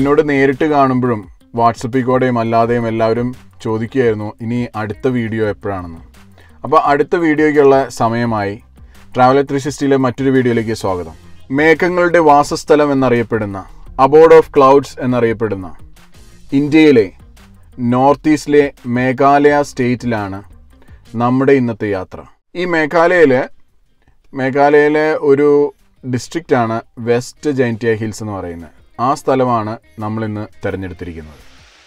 എന്നോട് നേരിട്ട് കാണുമ്പോഴും വാട്സപ്പിൽ കൂടെയും അല്ലാതെയും എല്ലാവരും ചോദിക്കുകയായിരുന്നു ഇനി അടുത്ത വീഡിയോ എപ്പോഴാണെന്ന് അപ്പോൾ അടുത്ത വീഡിയോയ്ക്കുള്ള സമയമായി ട്രാവലർ ത്രീ സിക്സ്റ്റിയിലെ മറ്റൊരു വീഡിയോയിലേക്ക് സ്വാഗതം മേഘങ്ങളുടെ വാസസ്ഥലം എന്നറിയപ്പെടുന്ന അബോർഡ് ഓഫ് ക്ലൗഡ്സ് എന്നറിയപ്പെടുന്ന ഇന്ത്യയിലെ നോർത്ത് ഈസ്റ്റിലെ മേഘാലയ സ്റ്റേറ്റിലാണ് നമ്മുടെ ഇന്നത്തെ യാത്ര ഈ മേഘാലയയിൽ മേഘാലയയിലെ ഒരു ഡിസ്ട്രിക്റ്റ് ആണ് വെസ്റ്റ് ജൈൻറ്റിയ ഹിൽസ് എന്ന് പറയുന്നത് ആ സ്ഥലമാണ് നമ്മളിന്ന് തിരഞ്ഞെടുത്തിരിക്കുന്നത്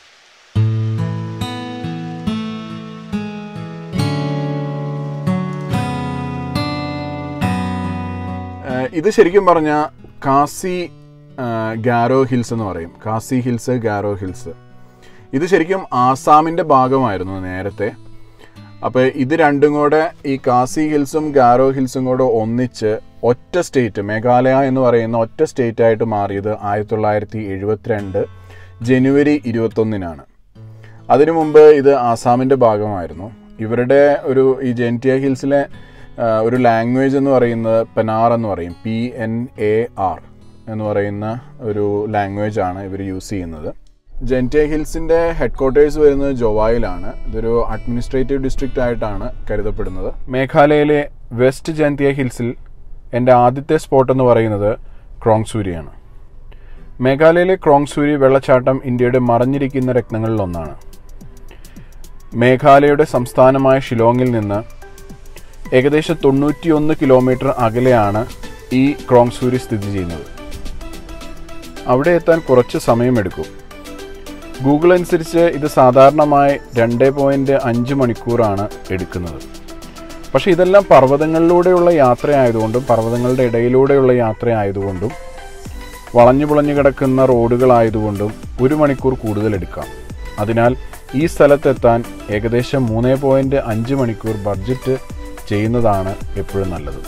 ഏഹ് ഇത് ശരിക്കും പറഞ്ഞാൽ കാസി ഏഹ് ഗാരോ ഹിൽസ് എന്ന് പറയും കാസി ഹിൽസ് ഗാരോ ഹിൽസ് ഇത് ശരിക്കും ആസാമിൻ്റെ ഭാഗമായിരുന്നു നേരത്തെ അപ്പോൾ ഇത് രണ്ടും കൂടെ ഈ കാസി ഹിൽസും ഗാരോ ഹിൽസും കൂടെ ഒന്നിച്ച് ഒറ്റ സ്റ്റേറ്റ് മേഘാലയ എന്ന് പറയുന്ന ഒറ്റ സ്റ്റേറ്റ് ആയിട്ട് മാറിയത് ആയിരത്തി തൊള്ളായിരത്തി എഴുപത്തിരണ്ട് ജനുവരി ഇരുപത്തൊന്നിനാണ് അതിനു മുമ്പ് ഇത് ആസാമിൻ്റെ ഭാഗമായിരുന്നു ഇവരുടെ ഒരു ഈ ജെൻറ്റിയ ഹിൽസിലെ ആ, ഒരു ലാംഗ്വേജ് എന്ന് പറയുന്നത് പെനാർ എന്ന് പറയും പി എൻ എ ആർ എന്ന് പറയുന്ന ഒരു ലാംഗ്വേജ് ആണ് ഇവർ യൂസ് ചെയ്യുന്നത് ജെൻറ്റിയ ഹിൽസിൻ്റെ ഹെഡ് ക്വാർട്ടേഴ്സ് വരുന്നത് ജോവായിലാണ് ഇതൊരു അഡ്മിനിസ്ട്രേറ്റീവ് ഡിസ്ട്രിക്റ്റ് ആയിട്ടാണ് കരുതപ്പെടുന്നത് മേഘാലയയിലെ വെസ്റ്റ് ജെൻറ്റിയ ഹിൽസിൽ എൻ്റെ ആദ്യത്തെ സ്പോട്ട് എന്ന് പറയുന്നത് ക്രോങ്സൂരിയാണ് മേഘാലയയിലെ ക്രോങ്സൂരി വെള്ളച്ചാട്ടം ഇന്ത്യയുടെ മറഞ്ഞിരിക്കുന്ന രത്നങ്ങളിലൊന്നാണ് മേഘാലയയുടെ സംസ്ഥാനമായ ഷിലോങ്ങിൽ നിന്ന് ഏകദേശം തൊണ്ണൂറ്റിയൊന്ന് കിലോമീറ്റർ അകലെയാണ് ഈ ക്രോങ്സൂരി സ്ഥിതി ചെയ്യുന്നത് അവിടെ എത്താൻ കുറച്ച് സമയമെടുക്കും ഗൂഗിൾ അനുസരിച്ച് ഇത് സാധാരണമായി രണ്ട് പോയിൻറ്റ് അഞ്ച് മണിക്കൂറാണ് എടുക്കുന്നത് പക്ഷേ ഇതെല്ലാം പർവ്വതങ്ങളിലൂടെയുള്ള യാത്രയായതുകൊണ്ടും പർവ്വതങ്ങളുടെ ഇടയിലൂടെയുള്ള യാത്രയായതുകൊണ്ടും വളഞ്ഞു പുളഞ്ഞു കിടക്കുന്ന റോഡുകളായതുകൊണ്ടും ഒരു മണിക്കൂർ കൂടുതൽ എടുക്കാം അതിനാൽ ഈ സ്ഥലത്തെത്താൻ ഏകദേശം മൂന്ന് പോയിൻറ്റ് അഞ്ച് മണിക്കൂർ ബഡ്ജറ്റ് ചെയ്യുന്നതാണ് എപ്പോഴും നല്ലത്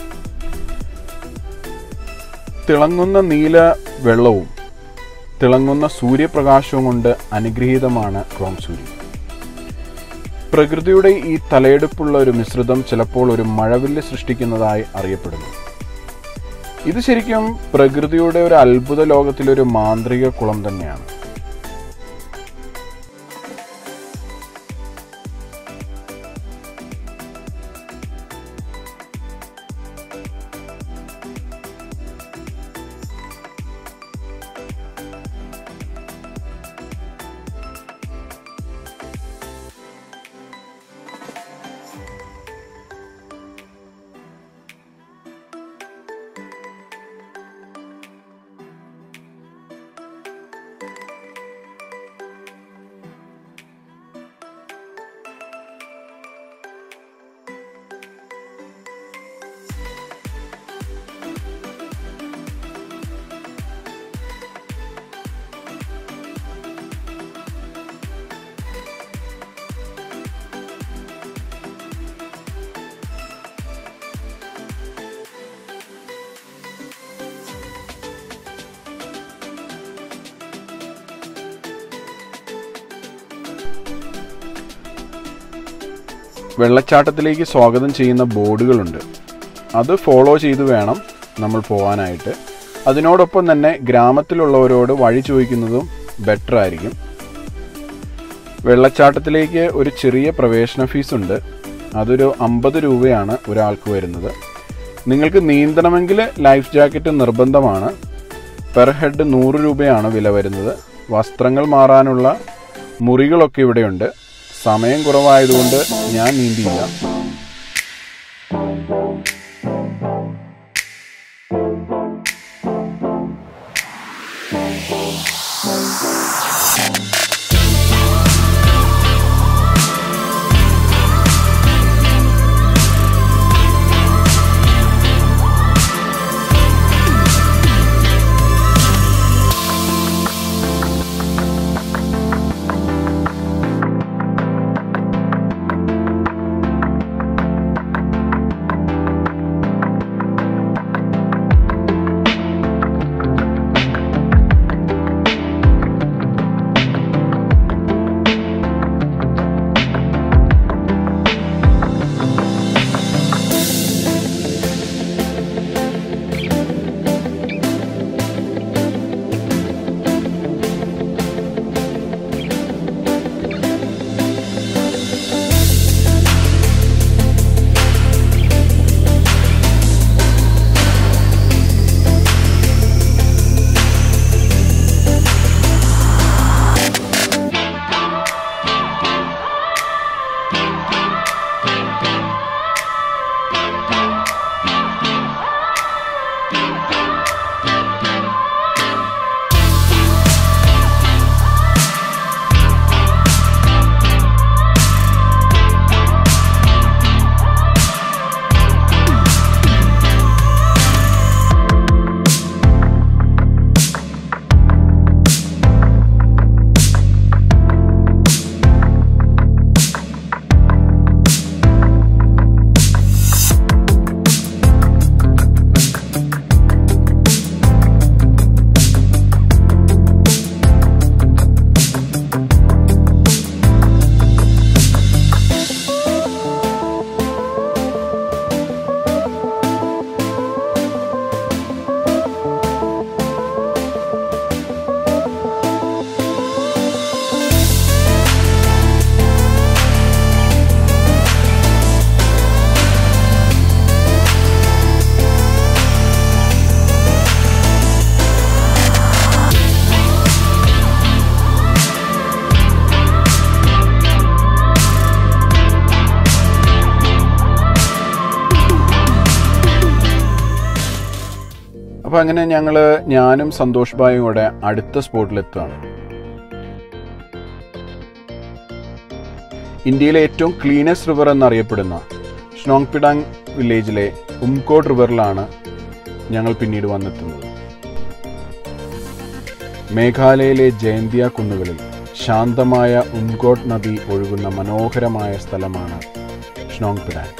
തിളങ്ങുന്ന നീല വെള്ളവും തിളങ്ങുന്ന സൂര്യപ്രകാശവും കൊണ്ട് അനുഗ്രഹീതമാണ് ക്രോംസൂരി പ്രകൃതിയുടെ ഈ തലയെടുപ്പുള്ള ഒരു മിശ്രിതം ചിലപ്പോൾ ഒരു മഴവില്ല് സൃഷ്ടിക്കുന്നതായി അറിയപ്പെടുന്നു ഇത് ശരിക്കും പ്രകൃതിയുടെ ഒരു അത്ഭുത ലോകത്തിലൊരു മാന്ത്രിക കുളം തന്നെയാണ് വെള്ളച്ചാട്ടത്തിലേക്ക് സ്വാഗതം ചെയ്യുന്ന ബോർഡുകളുണ്ട് അത് ഫോളോ ചെയ്ത് വേണം നമ്മൾ പോകാനായിട്ട് അതിനോടൊപ്പം തന്നെ ഗ്രാമത്തിലുള്ളവരോട് വഴി ചോദിക്കുന്നതും ബെറ്റർ ആയിരിക്കും വെള്ളച്ചാട്ടത്തിലേക്ക് ഒരു ചെറിയ പ്രവേശന ഫീസ് ഉണ്ട് അതൊരു അമ്പത് രൂപയാണ് ഒരാൾക്ക് വരുന്നത് നിങ്ങൾക്ക് നീന്തണമെങ്കിൽ ലൈഫ് ജാക്കറ്റ് നിർബന്ധമാണ് പെർ ഹെഡ് നൂറ് രൂപയാണ് വില വരുന്നത് വസ്ത്രങ്ങൾ മാറാനുള്ള മുറികളൊക്കെ ഇവിടെയുണ്ട് സമയം കുറവായതുകൊണ്ട് ഞാൻ നീന്തിയില്ല അപ്പോൾ അങ്ങനെ ഞങ്ങൾ ഞാനും സന്തോഷ് ബായും കൂടെ അടുത്ത സ്പോട്ടിലെത്തുകയാണ് ഇന്ത്യയിലെ ഏറ്റവും ക്ലീനസ്റ്റ് റിവർ എന്നറിയപ്പെടുന്ന ഷ്നോങ്പിഡാങ് വില്ലേജിലെ ഉംകോട്ട് റിവറിലാണ് ഞങ്ങൾ പിന്നീട് വന്നെത്തുന്നത് മേഘാലയയിലെ ജയന്തിയ കുന്നുകളിൽ ശാന്തമായ ഉംകോട്ട് നദി ഒഴുകുന്ന മനോഹരമായ സ്ഥലമാണ് ഷ്നോങ്പിഡാങ്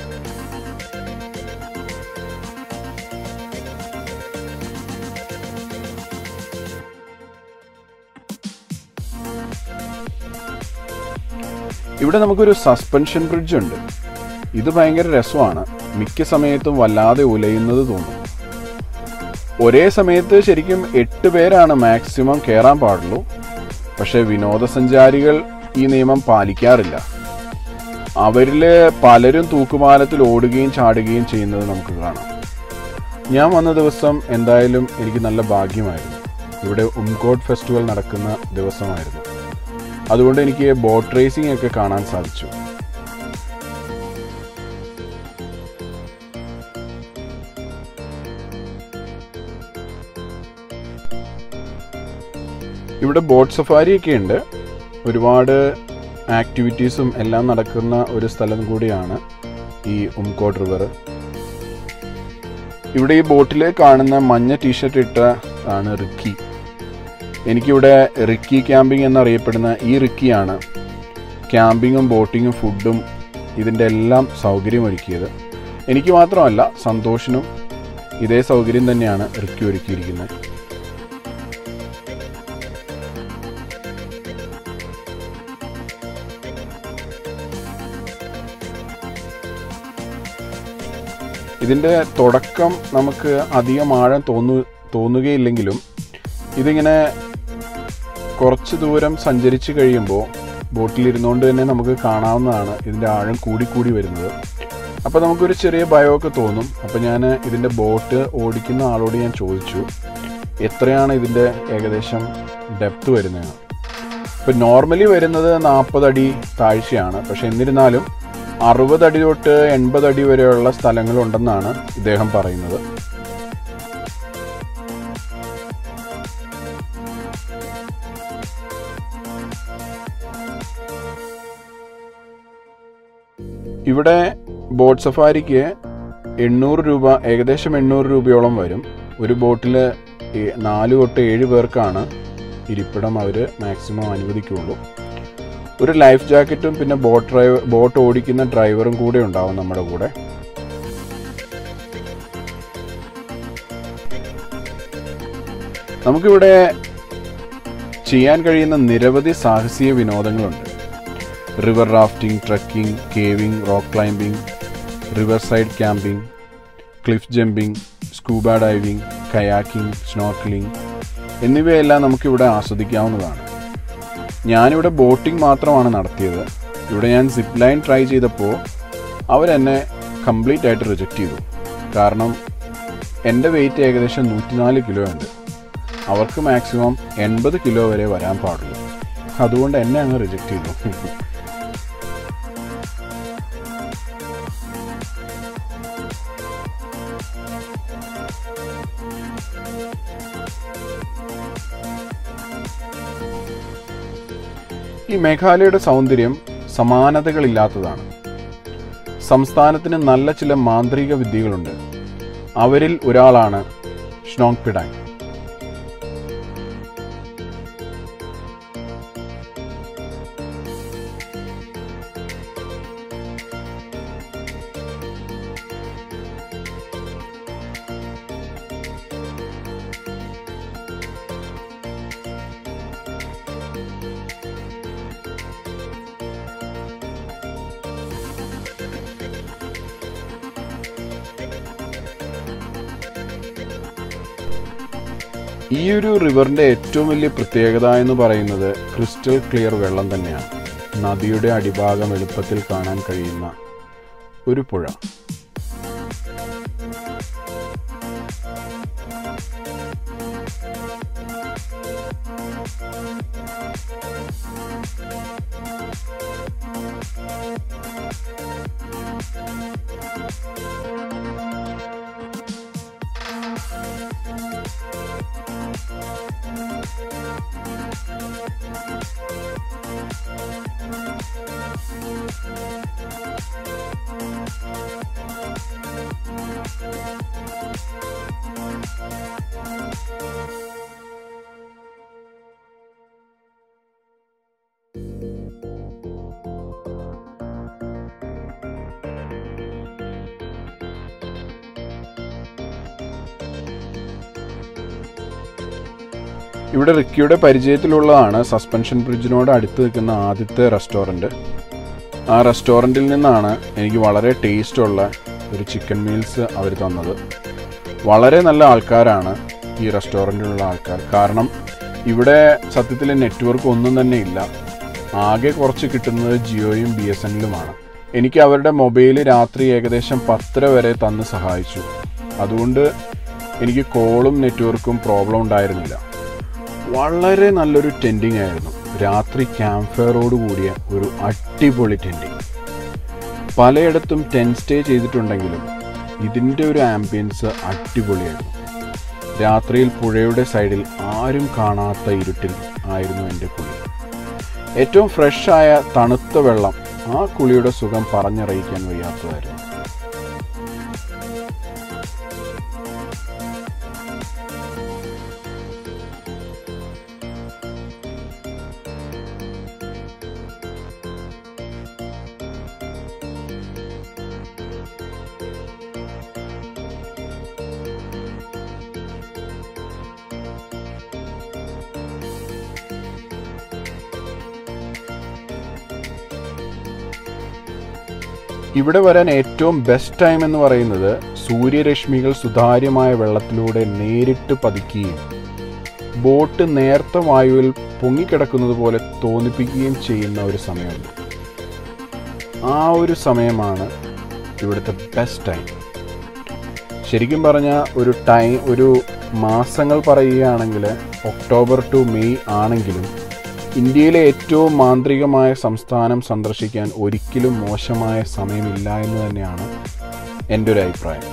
ഇവിടെ നമുക്കൊരു സസ്പെൻഷൻ ബ്രിഡ്ജ് ഉണ്ട് ഇത് ഭയങ്കര രസമാണ് മിക്ക സമയത്തും വല്ലാതെ ഉലയുന്നത് തോന്നും ഒരേ സമയത്ത് ശരിക്കും എട്ട് പേരാണ് മാക്സിമം കയറാൻ പാടുള്ളൂ പക്ഷെ വിനോദസഞ്ചാരികൾ ഈ നിയമം പാലിക്കാറില്ല അവരിൽ പലരും തൂക്കുപാലത്തിൽ ഓടുകയും ചാടുകയും ചെയ്യുന്നത് നമുക്ക് കാണാം ഞാൻ വന്ന ദിവസം എന്തായാലും എനിക്ക് നല്ല ഭാഗ്യമായിരുന്നു ഇവിടെ ഉംകോട്ട് ഫെസ്റ്റിവൽ നടക്കുന്ന ദിവസമായിരുന്നു അതുകൊണ്ട് എനിക്ക് ബോട്ട് റേസിംഗ് ഒക്കെ കാണാൻ സാധിച്ചു ഇവിടെ ബോട്ട് സഫാരി ഒക്കെ ഉണ്ട് ഒരുപാട് ആക്ടിവിറ്റീസും എല്ലാം നടക്കുന്ന ഒരു സ്ഥലം കൂടിയാണ് ഈ ഉംകോട്ട് റിവർ ഇവിടെ ഈ ബോട്ടിൽ കാണുന്ന മഞ്ഞ ടീഷർട്ട് ഇട്ട ആണ് റിക്കി എനിക്കിവിടെ റിക്കി ക്യാമ്പിംഗ് എന്നറിയപ്പെടുന്ന ഈ റിക്കിയാണ് ക്യാമ്പിങ്ങും ബോട്ടിങ്ങും ഫുഡും ഇതിൻ്റെ എല്ലാം സൗകര്യം ഒരുക്കിയത് എനിക്ക് മാത്രമല്ല സന്തോഷിനും ഇതേ സൗകര്യം തന്നെയാണ് റിക്കി ഒരുക്കിയിരിക്കുന്നത് ഇതിൻ്റെ തുടക്കം നമുക്ക് അധികം ആഴം തോന്നു തോന്നുകയില്ലെങ്കിലും ഇതിങ്ങനെ കുറച്ച് ദൂരം സഞ്ചരിച്ച് കഴിയുമ്പോൾ ബോട്ടിലിരുന്നുകൊണ്ട് തന്നെ നമുക്ക് കാണാവുന്നതാണ് ഇതിൻ്റെ ആഴം കൂടിക്കൂടി വരുന്നത് അപ്പോൾ നമുക്കൊരു ചെറിയ ഭയമൊക്കെ തോന്നും അപ്പോൾ ഞാൻ ഇതിൻ്റെ ബോട്ട് ഓടിക്കുന്ന ആളോട് ഞാൻ ചോദിച്ചു എത്രയാണ് ഇതിൻ്റെ ഏകദേശം ഡെപ്ത് വരുന്നത് ഇപ്പം നോർമലി വരുന്നത് നാൽപ്പത് അടി താഴ്ചയാണ് പക്ഷെ എന്നിരുന്നാലും അറുപത് അടി തൊട്ട് എൺപത് അടി വരെയുള്ള സ്ഥലങ്ങളുണ്ടെന്നാണ് ഇദ്ദേഹം പറയുന്നത് ഇവിടെ ബോട്ട് സഫാരിക്ക് എണ്ണൂറ് രൂപ ഏകദേശം എണ്ണൂറ് രൂപയോളം വരും ഒരു ബോട്ടിൽ നാല് തൊട്ട് ഏഴ് പേർക്കാണ് ഇരിപ്പിടം അവർ മാക്സിമം അനുവദിക്കുള്ളൂ ഒരു ലൈഫ് ജാക്കറ്റും പിന്നെ ബോട്ട് ഡ്രൈവർ ബോട്ട് ഓടിക്കുന്ന ഡ്രൈവറും കൂടെ ഉണ്ടാവും നമ്മുടെ കൂടെ നമുക്കിവിടെ ചെയ്യാൻ കഴിയുന്ന നിരവധി സാഹസിക വിനോദങ്ങളുണ്ട് river rafting trekking caving rock climbing river side camping cliff jumping scuba diving kayaking snorkelling എന്നിവയെല്ലാം നമുക്കിവിടെ ആസ്വദിക്കാവുന്നതാണ് ഞാനിവിടെ ബോട്ടിംഗ് മാത്രമാണ് നടത്തിയത് ഇവിടെ ഞാൻ സിപ്പ് ലൈൻ ട്രൈ ചെയ്തപ്പോൾ അവരെന്നെ കംപ്ലീറ്റ് ആയിട്ട് റിജക്റ്റ് ചെയ്തു കാരണം എൻ്റെ വെയിറ്റ് ഏകദേശം നൂറ്റിനാല് കിലോ ഉണ്ട് അവർക്ക് മാക്സിമം എൺപത് കിലോ വരെ വരാൻ പാടുള്ളൂ അതുകൊണ്ട് എന്നെ അങ്ങ് റിജക്റ്റ് ചെയ്തു ഈ മേഘാലയയുടെ സൗന്ദര്യം സമാനതകളില്ലാത്തതാണ് സംസ്ഥാനത്തിന് നല്ല ചില മാന്ത്രിക വിദ്യകളുണ്ട് അവരിൽ ഒരാളാണ് ഷ്നോങ് പിഡാങ് ഈ ഒരു റിവറിന്റെ ഏറ്റവും വലിയ പ്രത്യേകത എന്ന് പറയുന്നത് ക്രിസ്റ്റൽ ക്ലിയർ വെള്ളം തന്നെയാണ് നദിയുടെ അടിഭാഗം എളുപ്പത്തിൽ കാണാൻ കഴിയുന്ന ഒരു പുഴ ഇവിടെ റിക്കിയുടെ പരിചയത്തിലുള്ളതാണ് സസ്പെൻഷൻ ബ്രിഡ്ജിനോട് അടുത്ത് നിൽക്കുന്ന ആദ്യത്തെ റെസ്റ്റോറൻറ്റ് ആ റെസ്റ്റോറൻറ്റിൽ നിന്നാണ് എനിക്ക് വളരെ ടേസ്റ്റുള്ള ഒരു ചിക്കൻ മീൽസ് അവർ തന്നത് വളരെ നല്ല ആൾക്കാരാണ് ഈ റെസ്റ്റോറൻറ്റിലുള്ള ആൾക്കാർ കാരണം ഇവിടെ സത്യത്തിൽ നെറ്റ്വർക്ക് ഒന്നും തന്നെ ഇല്ല ആകെ കുറച്ച് കിട്ടുന്നത് ജിയോയും ബി എസ് എല്ലുമാണ് എനിക്ക് അവരുടെ മൊബൈൽ രാത്രി ഏകദേശം പത്തര വരെ തന്ന് സഹായിച്ചു അതുകൊണ്ട് എനിക്ക് കോളും നെറ്റ്വർക്കും പ്രോബ്ലം ഉണ്ടായിരുന്നില്ല വളരെ നല്ലൊരു ടെൻഡിങ് ആയിരുന്നു രാത്രി ക്യാമ്പ് ഫയറോട് കൂടിയ ഒരു അടിപൊളി ടെൻഡിങ് പലയിടത്തും ടെൻ സ്റ്റേ ചെയ്തിട്ടുണ്ടെങ്കിലും ഇതിൻ്റെ ഒരു ആംബിയൻസ് അടിപൊളിയായിരുന്നു രാത്രിയിൽ പുഴയുടെ സൈഡിൽ ആരും കാണാത്ത ഇരുട്ടിൽ ആയിരുന്നു എൻ്റെ കുളി ഏറ്റവും ഫ്രഷായ തണുത്ത വെള്ളം ആ കുളിയുടെ സുഖം പറഞ്ഞറിയിക്കാൻ വയ്യാത്തതായിരുന്നു ഇവിടെ വരാൻ ഏറ്റവും ബെസ്റ്റ് ടൈം എന്ന് പറയുന്നത് സൂര്യരശ്മികൾ സുതാര്യമായ വെള്ളത്തിലൂടെ നേരിട്ട് പതിക്കുകയും ബോട്ട് നേർത്ത വായുവിൽ പൊങ്ങിക്കിടക്കുന്നത് പോലെ തോന്നിപ്പിക്കുകയും ചെയ്യുന്ന ഒരു സമയമുണ്ട് ആ ഒരു സമയമാണ് ഇവിടുത്തെ ബെസ്റ്റ് ടൈം ശരിക്കും പറഞ്ഞാൽ ഒരു ടൈം ഒരു മാസങ്ങൾ പറയുകയാണെങ്കിൽ ഒക്ടോബർ ടു മെയ് ആണെങ്കിലും ഇന്ത്യയിലെ ഏറ്റവും മാന്ത്രികമായ സംസ്ഥാനം സന്ദർശിക്കാൻ ഒരിക്കലും മോശമായ സമയമില്ല എന്ന് തന്നെയാണ് എൻ്റെ ഒരു അഭിപ്രായം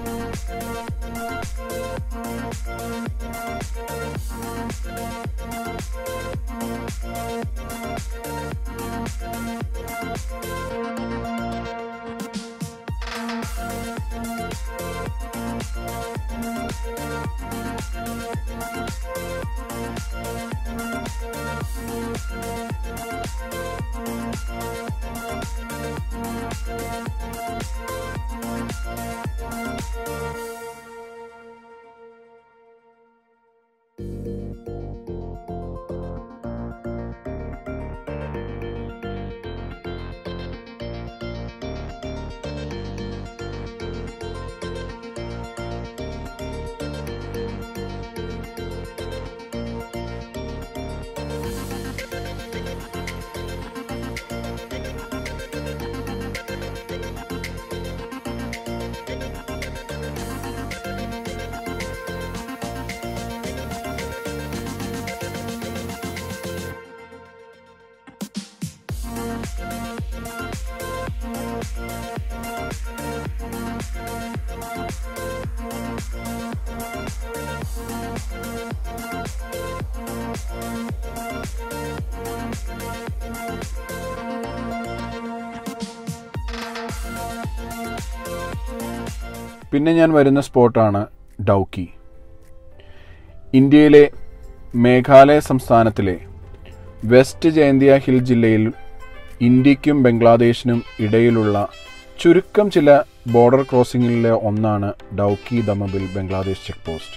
പിന്നെ ഞാൻ വരുന്ന സ്പോട്ടാണ് ഡൗക്കി ഇന്ത്യയിലെ മേഘാലയ സംസ്ഥാനത്തിലെ വെസ്റ്റ് ജയന്തിയ ഹിൽ ജില്ലയിൽ ഇന്ത്യക്കും ബംഗ്ലാദേശിനും ഇടയിലുള്ള ചുരുക്കം ചില ബോർഡർ ക്രോസിംഗിലെ ഒന്നാണ് ഡൗക്കി ദമബിൽ ബംഗ്ലാദേശ് ചെക്ക് പോസ്റ്റ്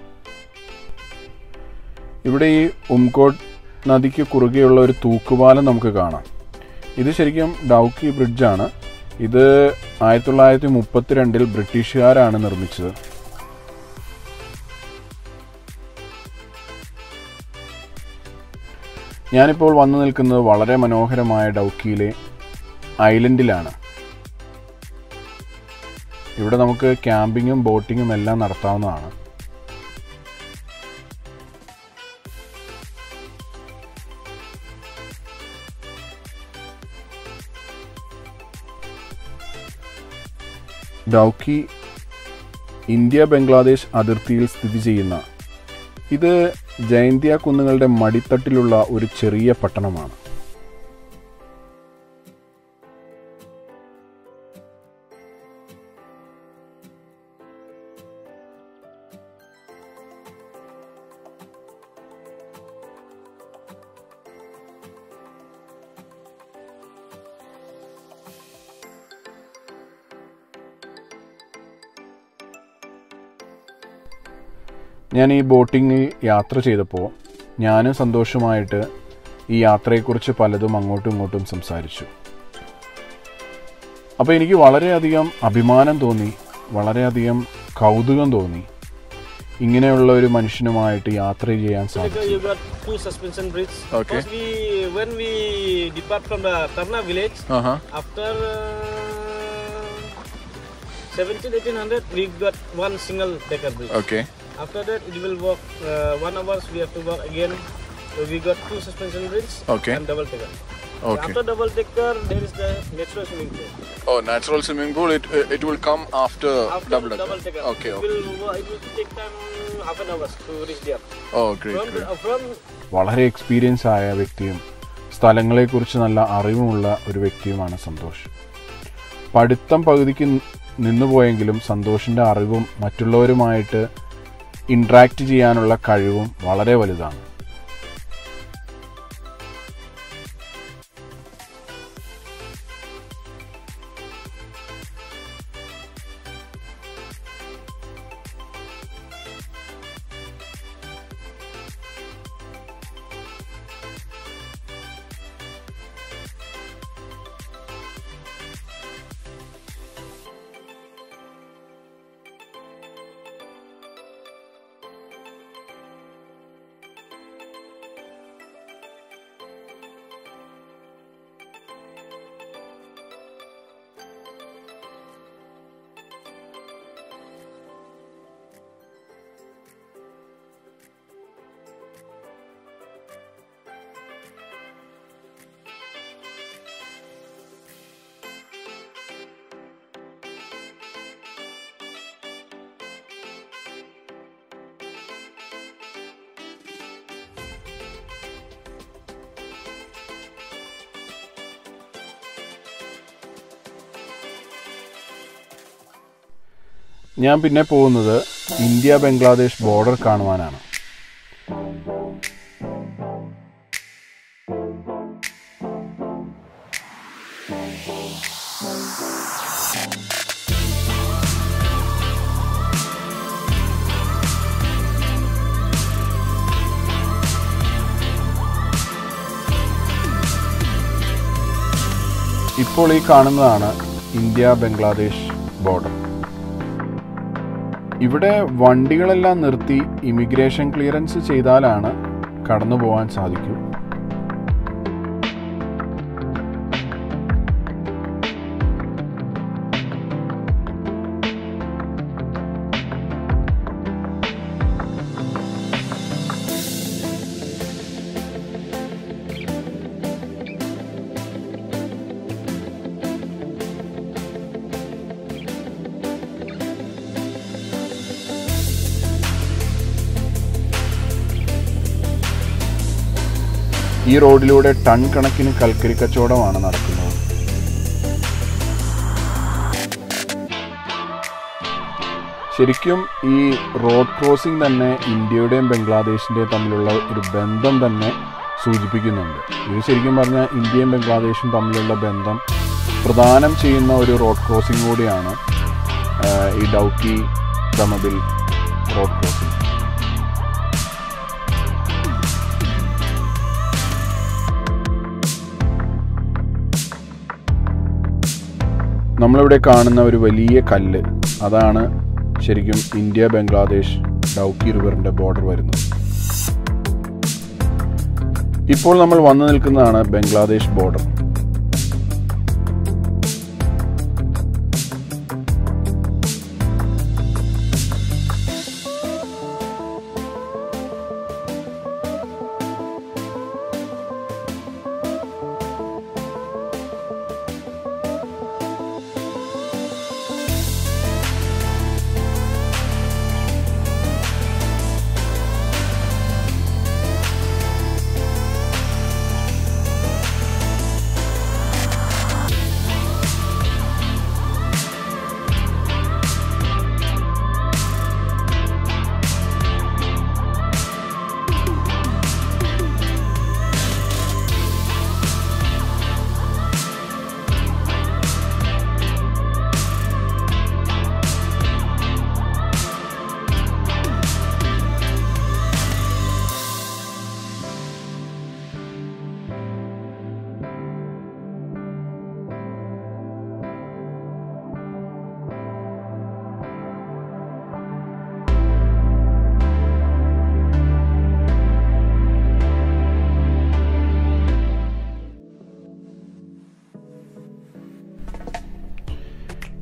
ഇവിടെ ഈ ഉംകോട്ട് നദിക്ക് കുറുകെയുള്ള ഒരു തൂക്കുപാലം നമുക്ക് കാണാം ഇത് ശരിക്കും ഡൗക്കി ബ്രിഡ്ജാണ് ഇത് ആയിരത്തി തൊള്ളായിരത്തി മുപ്പത്തിരണ്ടിൽ ബ്രിട്ടീഷുകാരാണ് നിർമ്മിച്ചത് ഞാനിപ്പോൾ വന്നു നിൽക്കുന്നത് വളരെ മനോഹരമായ ഡൗക്കിയിലെ ഐലൻഡിലാണ് ഇവിടെ നമുക്ക് ക്യാമ്പിങ്ങും ബോട്ടിങ്ങും എല്ലാം നടത്താവുന്നതാണ് ഡൗക്കി ഇന്ത്യ ബംഗ്ലാദേശ് അതിർത്തിയിൽ സ്ഥിതി ചെയ്യുന്ന ഇത് ജയന്തിയ കുന്നുകളുടെ മടിത്തട്ടിലുള്ള ഒരു ചെറിയ പട്ടണമാണ് ഞാൻ ഈ ബോട്ടിങ്ങിൽ യാത്ര ചെയ്തപ്പോൾ ഞാനും സന്തോഷമായിട്ട് ഈ യാത്രയെക്കുറിച്ച് പലതും അങ്ങോട്ടും ഇങ്ങോട്ടും സംസാരിച്ചു അപ്പോൾ എനിക്ക് വളരെയധികം അഭിമാനം തോന്നി വളരെയധികം കൗതുകം തോന്നി ഇങ്ങനെയുള്ള ഒരു മനുഷ്യനുമായിട്ട് യാത്ര ചെയ്യാൻ Later സാധിച്ചു you got two suspension bridge. Okay. First we when we depart from the Tarna village after uh, 17 1800 we got one single decker bridge. Okay After that it will walk uh, one hours we have to walk again. So we got two suspension bridge Okay. and double decker. Okay After double decker there is the natural swimming pool. Oh natural swimming pool it it will come after After double double decker, okay it will it will take time half an hour to reach there. Oh From great uh, from വളരെ experience ആയ വ്യക്തിയും സ്ഥലങ്ങളെക്കുറിച്ച് നല്ല അറിവുമുള്ള ഒരു വ്യക്തിയുമാണ് സന്തോഷ് പഠിത്തം പകുതിക്ക് നിന്നുപോയെങ്കിലും സന്തോഷിൻ്റെ അറിവും മറ്റുള്ളവരുമായിട്ട് interact ചെയ്യാനുള്ള കഴിവും വളരെ വലുതാണ് ഞാൻ പിന്നെ പോകുന്നത് ഇന്ത്യ ബംഗ്ലാദേശ് ബോർഡർ കാണുവാനാണ് ഇപ്പോൾ ഈ കാണുന്നതാണ് ഇന്ത്യ ബംഗ്ലാദേശ് ബോർഡർ ഇവിടെ വണ്ടികളെല്ലാം നിർത്തി ഇമിഗ്രേഷൻ ക്ലിയറൻസ് ചെയ്താലാണ് കടന്നു പോകാൻ സാധിക്കൂ ഈ റോഡിലൂടെ ടൺ കണക്കിന് കൽക്കരി കച്ചവടമാണ് നടക്കുന്നത് ശരിക്കും ഈ റോഡ് ക്രോസിംഗ് തന്നെ ഇന്ത്യയുടെയും ബംഗ്ലാദേശിൻ്റെയും തമ്മിലുള്ള ഒരു ബന്ധം തന്നെ സൂചിപ്പിക്കുന്നുണ്ട് ഇത് ശരിക്കും പറഞ്ഞാൽ ഇന്ത്യയും ബംഗ്ലാദേശും തമ്മിലുള്ള ബന്ധം പ്രദാനം ചെയ്യുന്ന ഒരു റോഡ് ക്രോസിംഗ് കൂടിയാണ് ആ, ഈ ഡൗക്കി ദമബിൽ റോഡ് ക്രോസിംഗ് നമ്മളിവിടെ കാണുന്ന ഒരു വലിയ കല്ല് അതാണ് ശരിക്കും ഇന്ത്യ ബംഗ്ലാദേശ് ഡൗക്കി റിവറിന്റെ ബോർഡർ വരുന്നത് ഇപ്പോൾ നമ്മൾ വന്നു നിൽക്കുന്നതാണ് ബംഗ്ലാദേശ് ബോർഡർ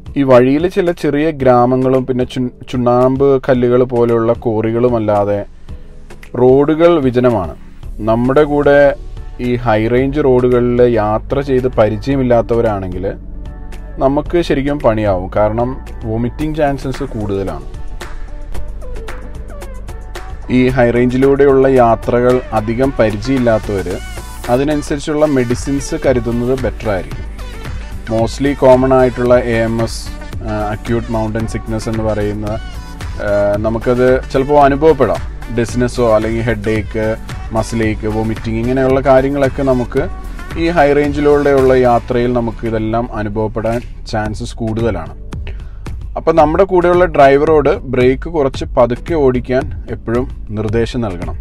ഈ വഴിയിൽ ചില ചെറിയ ഗ്രാമങ്ങളും പിന്നെ ചു- ചുണ്ണാമ്പ് കല്ലുകൾ പോലെയുള്ള കോറികളും അല്ലാതെ റോഡുകൾ വിജനമാണ് നമ്മുടെ കൂടെ ഈ ഹൈ റേഞ്ച് റോഡുകളിൽ യാത്ര ചെയ്ത് പരിചയമില്ലാത്തവരാണെങ്കിൽ നമുക്ക് ശരിക്കും പണിയാവും കാരണം വോമിറ്റിംഗ് ചാൻസസ് കൂടുതലാണ് ഈ ഹൈ റേഞ്ചിലൂടെയുള്ള യാത്രകൾ അധികം പരിചയമില്ലാത്തവർ അതിനനുസരിച്ചുള്ള മെഡിസിൻസ് കരുതുന്നത് ബെറ്റർ ആയിരിക്കും മോസ്റ്റ്ലി കോമൺ ആയിട്ടുള്ള A M S acute mountain sickness എന്ന് പറയുന്ന ആ, നമുക്കത് ചിലപ്പോൾ അനുഭവപ്പെടാം ഡിസ്നെസ്സോ അല്ലെങ്കിൽ ഹെഡ് ഏക്ക് മസിലേക്ക് വൊമിറ്റിംഗ് ഇങ്ങനെയുള്ള കാര്യങ്ങളൊക്കെ നമുക്ക് ഈ ഹൈ റേഞ്ചിലൂടെയുള്ള യാത്രയിൽ നമുക്ക് ഇതെല്ലാം അനുഭവപ്പെടാൻ ചാൻസസ് കൂടുതലാണ് അപ്പോൾ നമ്മുടെ കൂടെയുള്ള ഡ്രൈവറോട് ബ്രേക്ക് കുറച്ച് പതുക്കെ ഓടിക്കാൻ എപ്പോഴും നിർദ്ദേശം നൽകണം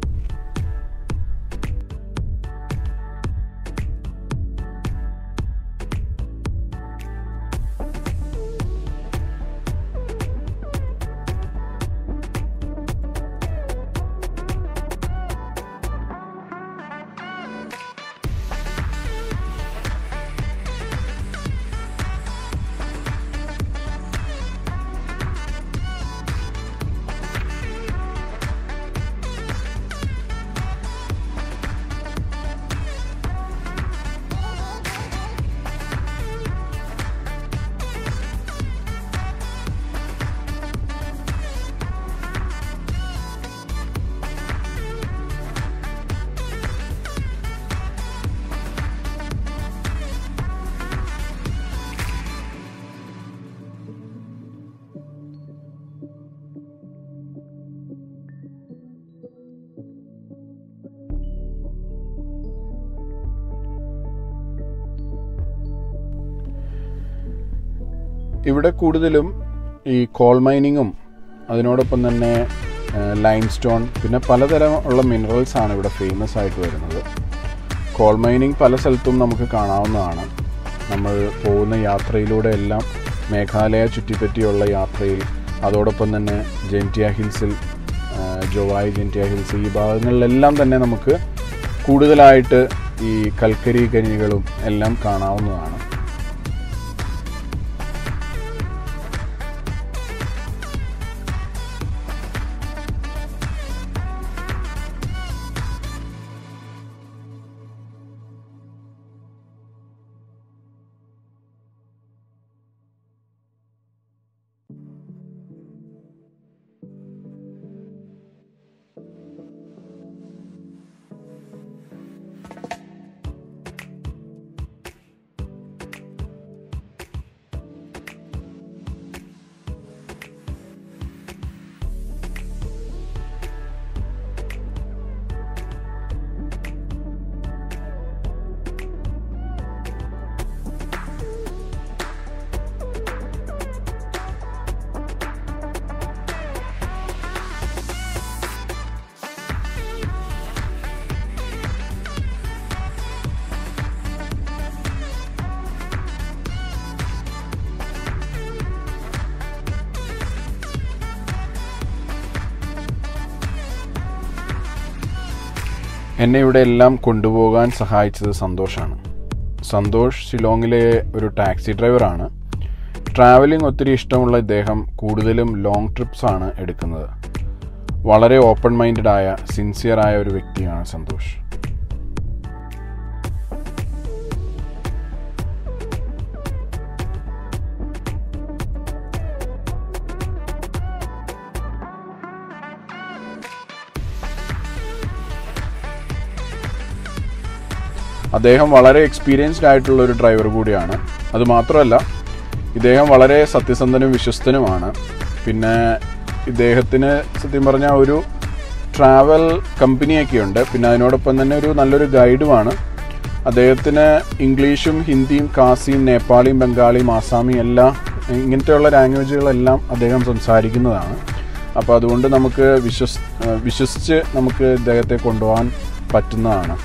ഇവിടെ കൂടുതലും ഈ കോൾ മൈനിങ്ങും അതിനോടൊപ്പം തന്നെ ലൈം സ്റ്റോൺ പിന്നെ പലതരം ഉള്ള മിനറൽസ് ആണ് ഇവിടെ ഫേമസ് ആയിട്ട് വരുന്നത് കോൾ മൈനിങ് പല സ്ഥലത്തും നമുക്ക് കാണാവുന്നതാണ് നമ്മൾ പോകുന്ന യാത്രയിലൂടെ എല്ലാം മേഘാലയ ചുറ്റിപ്പറ്റിയുള്ള യാത്രയിൽ അതോടൊപ്പം തന്നെ ജെൻറ്റിയ ഹിൽസിൽ ആ, ജോവായ് ജെൻറ്റിയ ഹിൽസ് ഈ ഭാഗങ്ങളിലെല്ലാം തന്നെ നമുക്ക് കൂടുതലായിട്ട് ഈ കൽക്കരി ഖനികളും എല്ലാം കാണാവുന്നതാണ് എന്നെ ഇവിടെ എല്ലാം കൊണ്ടുപോകാൻ സഹായിച്ചത് സന്തോഷാണ് സന്തോഷ് ഷിലോങ്ങിലെ ഒരു ടാക്സി ഡ്രൈവറാണ് ട്രാവലിംഗ് ഒത്തിരി ഇഷ്ടമുള്ള ഇദ്ദേഹം കൂടുതലും ലോങ് ട്രിപ്സ് ആണ് എടുക്കുന്നത് വളരെ ഓപ്പൺ മൈൻഡഡ് ആയ സിൻസിയർ ആയ ഒരു വ്യക്തിയാണ് സന്തോഷ് അദ്ദേഹം വളരെ എക്സ്പീരിയൻസ്ഡ് ആയിട്ടുള്ള ഒരു ഡ്രൈവർ കൂടിയാണ് അതുമാത്രമല്ല ഇദ്ദേഹം വളരെ സത്യസന്ധനും വിശ്വസ്തനുമാണ് പിന്നെ ഇദ്ദേഹത്തിന് സത്യം പറഞ്ഞാൽ ഒരു ട്രാവൽ കമ്പനിയൊക്കെ ഉണ്ട് പിന്നെ അതിനോടൊപ്പം തന്നെ ഒരു നല്ലൊരു ഗൈഡുമാണ് അദ്ദേഹത്തിന് ഇംഗ്ലീഷും ഹിന്ദിയും കാസിയും നേപ്പാളിയും ബംഗാളിയും ആസാമിയും എല്ലാം ഇങ്ങനത്തെയുള്ള ലാംഗ്വേജുകളെല്ലാം അദ്ദേഹം സംസാരിക്കുന്നതാണ് അപ്പോൾ അതുകൊണ്ട് നമുക്ക് വിശ്വസ് വിശ്വസിച്ച് നമുക്ക് ഇദ്ദേഹത്തെ കൊണ്ടുപോകാൻ പറ്റുന്നതാണ്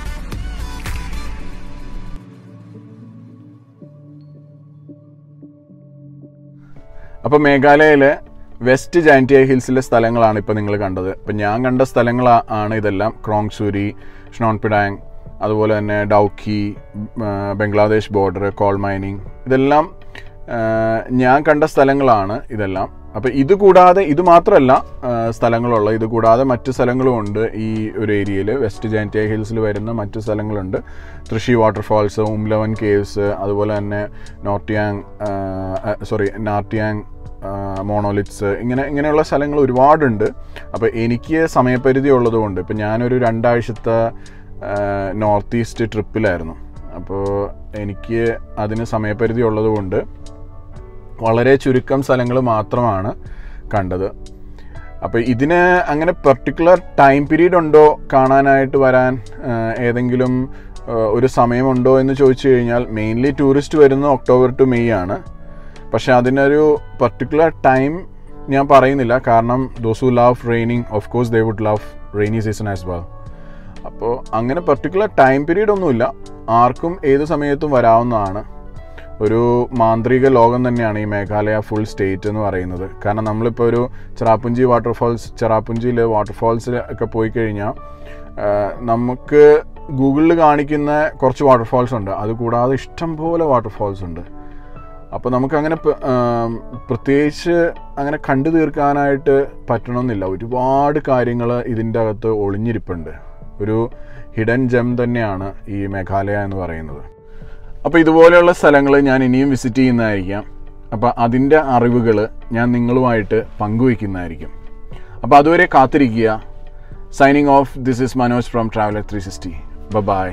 അപ്പോൾ മേഘാലയയിലെ വെസ്റ്റ് ജാൻറ്റിയ ഹിൽസിലെ സ്ഥലങ്ങളാണ് ഇപ്പോൾ നിങ്ങൾ കണ്ടത് ഇപ്പം ഞാൻ കണ്ട സ്ഥലങ്ങൾ ആണ് ഇതെല്ലാം ക്രോങ്സൂരി ഷ്നോൺപിഡാങ് അതുപോലെ തന്നെ ഡൗക്കി ആ, ബംഗ്ലാദേശ് ബോർഡർ കോൾ മൈനിങ് ഇതെല്ലാം ആഹ് ഞാൻ കണ്ട സ്ഥലങ്ങളാണ് ഇതെല്ലാം അപ്പോൾ ഇത് കൂടാതെ ഇത് മാത്രമല്ല ആഹ് സ്ഥലങ്ങളുള്ള ഇത് കൂടാതെ മറ്റു സ്ഥലങ്ങളും ഉണ്ട് ഈ ഒരു ഏരിയയിൽ വെസ്റ്റ് ജാൻറ്റിയ ഹിൽസിൽ വരുന്ന മറ്റു സ്ഥലങ്ങളുണ്ട് തൃശി വാട്ടർഫാൾസ് ഉംലവൻ കേവ്സ് അതുപോലെ തന്നെ നോർട്ടിയാങ് സോറി നാർട്ടിയാങ് മോണോലിറ്റ്സ് ഇങ്ങനെ ഇങ്ങനെയുള്ള സ്ഥലങ്ങൾ ഒരുപാടുണ്ട് അപ്പോൾ എനിക്ക് സമയപരിധി ഉള്ളതുകൊണ്ട് ഇപ്പം ഞാനൊരു രണ്ടാഴ്ചത്തെ നോർത്ത് ഈസ്റ്റ് ട്രിപ്പിലായിരുന്നു അപ്പോൾ എനിക്ക് അതിന് സമയപരിധി ഉള്ളതുകൊണ്ട് വളരെ ചുരുക്കം സ്ഥലങ്ങൾ മാത്രമാണ് കണ്ടത് അപ്പോൾ ഇതിന് അങ്ങനെ പെർട്ടിക്കുലർ ടൈം പീരീഡ് ഉണ്ടോ കാണാനായിട്ട് വരാൻ ആ, ഏതെങ്കിലും ആ, ഒരു സമയമുണ്ടോ എന്ന് ചോദിച്ചു കഴിഞ്ഞാൽ മെയിൻലി ടൂറിസ്റ്റ് വരുന്നത് ഒക്ടോബർ ടു മെയ് ആണ് പക്ഷെ അതിനൊരു പെർട്ടിക്കുലർ ടൈം ഞാൻ പറയുന്നില്ല കാരണം those who love raining of course they would love rainy season as well അപ്പോൾ അങ്ങനെ പെർട്ടിക്കുലർ ടൈം പീരീഡ് ഒന്നുമില്ല ആർക്കും ഏത് സമയത്തും വരാവുന്നതാണ് ഒരു മാന്ത്രിക ലോകം തന്നെയാണ് ഈ മേഘാലയ ഫുൾ സ്റ്റേറ്റ് എന്ന് പറയുന്നത് കാരണം നമ്മളിപ്പോൾ ഒരു ചെറാപ്പുഞ്ചി വാട്ടർഫാൾസ് ചെറാപ്പുഞ്ചിയിൽ വാട്ടർഫാൾസിൽ ഒക്കെ പോയി കഴിഞ്ഞാൽ ആ, നമുക്ക് ഗൂഗിളിൽ കാണിക്കുന്ന കുറച്ച് വാട്ടർഫാൾസ് ഉണ്ട് അതുകൂടാതെ ഇഷ്ടംപോലെ വാട്ടർഫാൾസ് ഉണ്ട് അപ്പോൾ നമുക്ക് അങ്ങനെ പ്രത്യേകിച്ച് അങ്ങനെ കണ്ടു തീർക്കാനായിട്ട് പറ്റണമെന്നില്ല ഒരുപാട് കാര്യങ്ങൾ ഇതിൻ്റെ അകത്ത് ഒളിഞ്ഞിരിപ്പുണ്ട് ഒരു ഹിഡൻ ജെം തന്നെയാണ് ഈ മേഘാലയ എന്ന് പറയുന്നത് അപ്പോൾ ഇതുപോലെയുള്ള സ്ഥലങ്ങൾ ഞാൻ ഇനിയും വിസിറ്റ് ചെയ്യുന്നതായിരിക്കാം അപ്പോൾ അതിൻ്റെ അറിവുകൾ ഞാൻ നിങ്ങളുമായിട്ട് പങ്കുവയ്ക്കുന്നതായിരിക്കും അപ്പോൾ അതുവരെ കാത്തിരിക്കുക signing off this is Manoj from traveller three sixty bye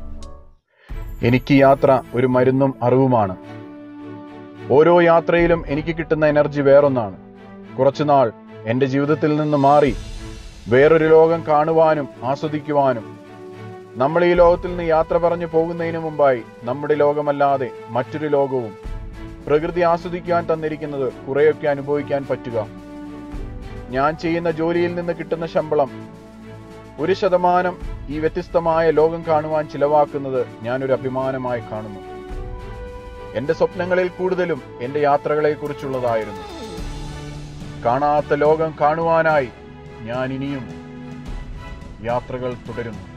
എനിക്ക് യാത്ര ഒരു മരുന്നും അറിവുമാണ് ഓരോ യാത്രയിലും എനിക്ക് കിട്ടുന്ന എനർജി വേറൊന്നാണ് കുറച്ചുനാൾ എൻ്റെ ജീവിതത്തിൽ നിന്ന് മാറി വേറൊരു ലോകം കാണുവാനും ആസ്വദിക്കുവാനും നമ്മൾ ഈ ലോകത്തിൽ നിന്ന് യാത്ര പറഞ്ഞു പോകുന്നതിന് മുമ്പായി നമ്മുടെ ലോകമല്ലാതെ മറ്റൊരു ലോകവും പ്രകൃതി ആസ്വദിക്കാൻ തന്നിരിക്കുന്നത് കുറെയൊക്കെ അനുഭവിക്കാൻ പറ്റുക ഞാൻ ചെയ്യുന്ന ജോലിയിൽ നിന്ന് കിട്ടുന്ന ശമ്പളം ഒരു ശതമാനം ഈ വ്യത്യസ്തമായ ലോകം കാണുവാൻ ചിലവാക്കുന്നത് ഞാനൊരു അഭിമാനമായി കാണുന്നു എന്റെ സ്വപ്നങ്ങളിൽ കൂടുതലും എന്റെ യാത്രകളെ കുറിച്ചുള്ളതായിരുന്നു കാണാത്ത ലോകം കാണുവാനായി ഞാൻ ഇനിയും യാത്രകൾ തുടരുന്നു